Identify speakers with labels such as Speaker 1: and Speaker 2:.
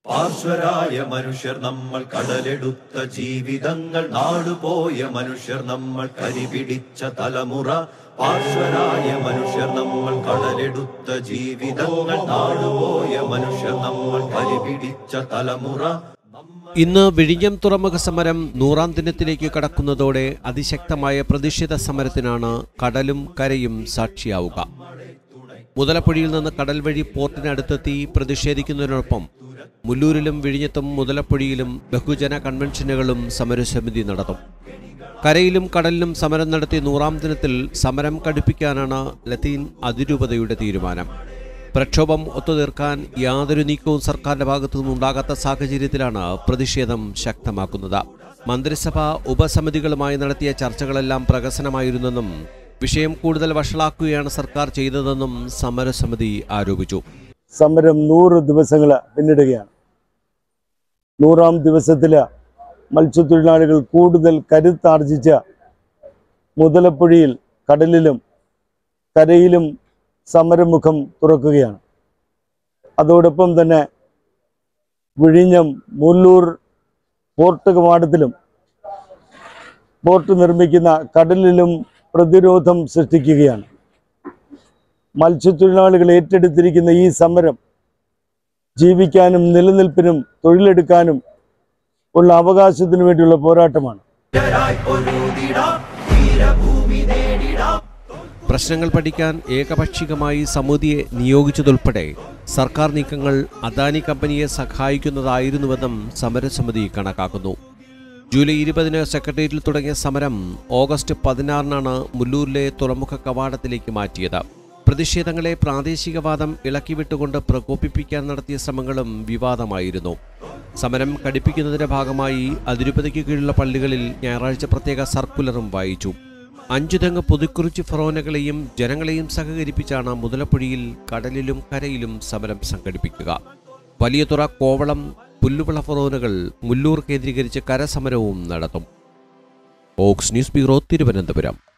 Speaker 1: പാർശ്വരായ മനുഷ്യർ നമ്മൾ കടലെടുത്ത ജീവിതങ്ങൾ നാടുപോയ മനുഷ്യർ നമ്മൾ കരിപിടിച്ച തലമുറ പാർശ്വരായ മനുഷ്യർ നമ്മൾ കടലെടുത്ത ജീവിതങ്ങൾ നാടുപോയ മനുഷ്യർ നമ്മൾ കരിപിടിച്ച തലമുറ
Speaker 2: ഇന്ന് വിഴിഞ്ഞം തുറമുഖ സമരം നൂറാം ദിനത്തിലേക്ക് കടക്കുന്നതോടെ അതിശക്തമായ പ്രതിഷേധ സമരത്തിനാണ് കടലും കരയും സാക്ഷിയാവുക മുതലപ്പുഴയിൽ നിന്ന് കടൽ വഴി പോർട്ടിനടുത്തെത്തി പ്രതിഷേധിക്കുന്നതിനൊപ്പം മുല്ലൂരിലും വിഴിഞ്ഞത്തും മുതലപ്പുഴയിലും ബഹുജന കൺവെൻഷനുകളും സമരസമിതി നടത്തും കരയിലും കടലിലും സമരം നടത്തി നൂറാം ദിനത്തിൽ സമരം കടുപ്പിക്കാനാണ് ലത്തീൻ അതിരൂപതയുടെ തീരുമാനം പ്രക്ഷോഭം ഒത്തുതീർക്കാൻ യാതൊരു നീക്കവും സർക്കാരിന്റെ ഭാഗത്തു നിന്നുണ്ടാകാത്ത സാഹചര്യത്തിലാണ് പ്രതിഷേധം ശക്തമാക്കുന്നത് മന്ത്രിസഭ ഉപസമിതികളുമായി നടത്തിയ ചർച്ചകളെല്ലാം പ്രകസനമായിരുന്നെന്നും വിഷയം കൂടുതൽ വഷളാക്കുകയാണ് സർക്കാർ ചെയ്തതെന്നും സമരസമിതി ആരോപിച്ചു
Speaker 3: സമരം നൂറ് ദിവസങ്ങൾ പിന്നിടുകയാണ് നൂറാം ദിവസത്തിൽ മത്സ്യത്തൊഴിലാളികൾ കൂടുതൽ കരുത്താർജിച്ച മുതലപ്പുഴയിൽ കടലിലും കരയിലും സമരമുഖം തുറക്കുകയാണ് അതോടൊപ്പം തന്നെ വിഴിഞ്ഞം മുല്ലൂർ പോർട്ട് കവാടത്തിലും പോർട്ട് നിർമ്മിക്കുന്ന കടലിലും പ്രതിരോധം സൃഷ്ടിക്കുകയാണ് മത്സ്യത്തൊഴിലാളികൾ ഏറ്റെടുത്തിരിക്കുന്ന ഈ സമരം ജീവിക്കാനും നിലനിൽപ്പിനും തൊഴിലെടുക്കാനും ഉള്ള അവകാശത്തിനു വേണ്ടിയുള്ള പോരാട്ടമാണ്
Speaker 2: പ്രശ്നങ്ങൾ പഠിക്കാൻ ഏകപക്ഷികമായി സമിതിയെ നിയോഗിച്ചതുൾപ്പെടെ സർക്കാർ നീക്കങ്ങൾ അദാനി കമ്പനിയെ സഹായിക്കുന്നതായിരുന്നുവെന്നും സമരസമിതി കണക്കാക്കുന്നു ജൂലൈ ഇരുപതിന് സെക്രട്ടേറിയറ്റിൽ തുടങ്ങിയ സമരം ഓഗസ്റ്റ് പതിനാറിനാണ് മുല്ലൂരിലെ തുറമുഖ കവാടത്തിലേക്ക് മാറ്റിയത് പ്രതിഷേധങ്ങളെ പ്രാദേശികവാദം ഇളക്കിവിട്ടുകൊണ്ട് പ്രകോപിപ്പിക്കാൻ നടത്തിയ ശ്രമങ്ങളും വിവാദമായിരുന്നു സമരം കടുപ്പിക്കുന്നതിന്റെ ഭാഗമായി അതിരുപതിക്ക് കീഴിലുള്ള പള്ളികളിൽ ഞായറാഴ്ച പ്രത്യേക സർക്കുലറും വായിച്ചു അഞ്ചു തെങ്ങ് പുതുക്കുറിച്ച് ഫറോനകളെയും ജനങ്ങളെയും സഹകരിപ്പിച്ചാണ് മുതലപ്പുഴയിൽ കടലിലും കരയിലും സമരം സംഘടിപ്പിക്കുക വലിയതുറ കോവളം പുല്ലുവിള ഫറോനുകൾ മുല്ലൂർ കേന്ദ്രീകരിച്ച് കരസമരവും നടത്തും ഓക്സ് ന്യൂസ് ബ്യൂറോ തിരുവനന്തപുരം